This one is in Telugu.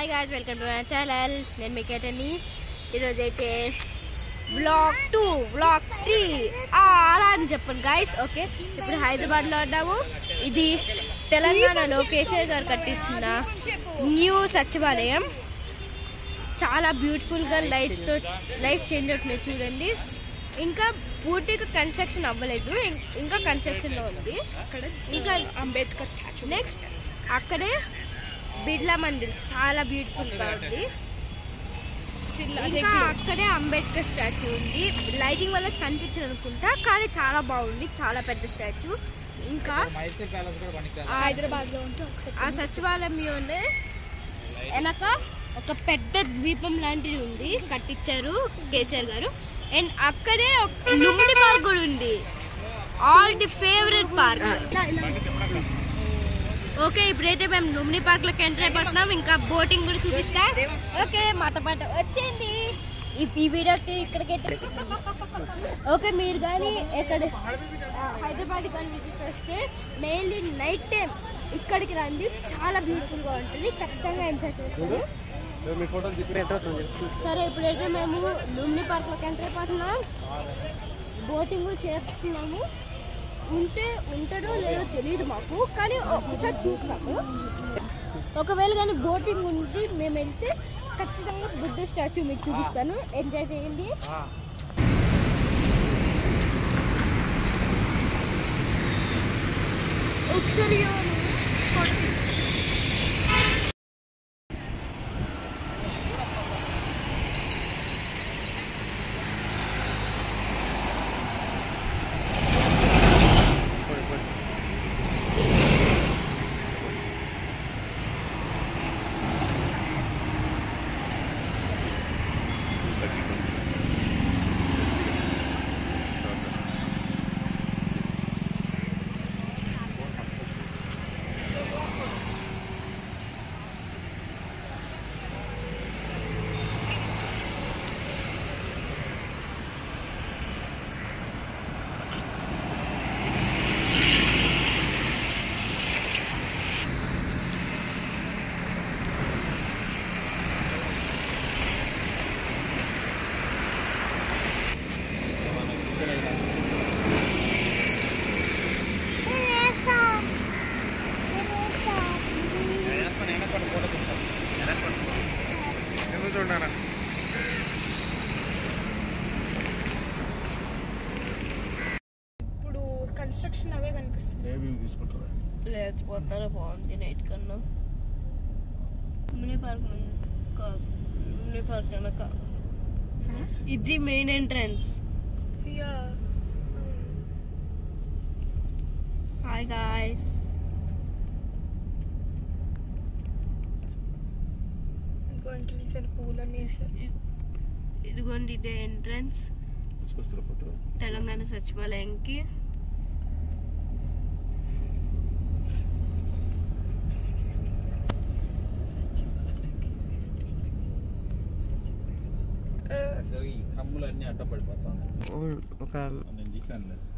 hi guys welcome to my channel నేను మీ కేటని ఈరోజు అయితే బ్లాక్ టూ బ్లాక్ త్రీ అలా అని చెప్పండి గాయస్ ఓకే ఇప్పుడు హైదరాబాద్లో ఉన్నాము ఇది తెలంగాణలో కేసీఆర్ గారు కట్టిస్తున్న న్యూ సచివాలయం చాలా బ్యూటిఫుల్గా లైట్స్తో లైట్స్ చేంజ్ అవుతున్నాయి చూడండి ఇంకా పూర్తిగా కన్స్ట్రక్షన్ అవ్వలేదు ఇం- ఇంకా కన్స్ట్రక్షన్లో ఉంది అక్కడ ఇంకా అంబేద్కర్ స్టాచ్యూ నెక్స్ట్ అక్కడే బిర్లా మందిర్ చాలా బ్యూటిఫుల్ గా ఉంది స్టిల్ ఇంకా అక్కడే అంబేద్కర్ స్టాచ్యూ ఉంది లైటింగ్ వల్ల కనిపించదు అనుకుంటా కానీ చాలా బాగుంది చాలా పెద్ద స్టాచ్యూ ఇంకా మైసూర్ ప్యాలెస్ కూడా పనికి హైదరాబాద్ లో ఉంటే ఒకసారి ఆ సచివాలయంలోనే వెనక ఒక పెద్ద ద్వీపం లాంటిది ఉంది కట్టించారు కేసీఆర్ గారు అండ్ అక్కడే ఒక లుంబిని పార్క్ కూడా ఉంది all the favourite park okay ఇప్పుడైతే మేము లుంబిని పార్క్ లోకి ఎంటర్ అయిపోతున్నాం ఇంకా బోటింగ్ కూడా చూపిస్తా ఓకే మాట మాట వచ్చేయండి ఈ ఈ వీడియోకి ఇక్కడికి ఓకే మీరు కానీ ఎక్కడ హైదరాబాద్ కానీ విజిట్ వస్తే మెయిన్లీ నైట్ టైం ఇక్కడికి రండి చాలా బ్యూటిఫుల్గా ఉంటుంది ఖచ్చితంగా ఎంజాయ్ చేస్తారు సరే ఇప్పుడైతే మేము లుంబిని పార్క్లోకి ఎంటర్ అయిపోతున్నాం బోటింగ్ కూడా చేస్తున్నాము ఉంటే ఉంటాడో లేదో తెలియదు మాకు కానీ ఒకసారి చూస్తాము ఒకవేళ కానీ బోటింగ్ ఉండి మేము వెళ్తే ఖచ్చితంగా బుద్ధ స్టాచ్యూ మీకు చూపిస్తాను ఎంజాయ్ చేయండి ఒకసారి ఇప్పుడు కన్స్ట్రక్షన్ అవే కనిపిస్తుంది ఏ వ్యూ తీసుకుంటారా లేకపోతే బాగుంది నైట్ కన్నా మినీ పార్క్ కాదు మినీ పార్క్ వెనక ఇది మెయిన్ ఎంట్రన్స్ యా హాయ్ గాయస్ ఇంకో ఎంట్రన్స్ అని పూలన్నీ వేసారు ఇదిగోండి ఇదే ఎంట్రన్స్ తీసుకొస్తారా ఫోటో తెలంగాణ సచివాలయంకి ఈ కమ్ములు అన్ని అడ్డం పడిపోతాను ఒక నేను చూశాను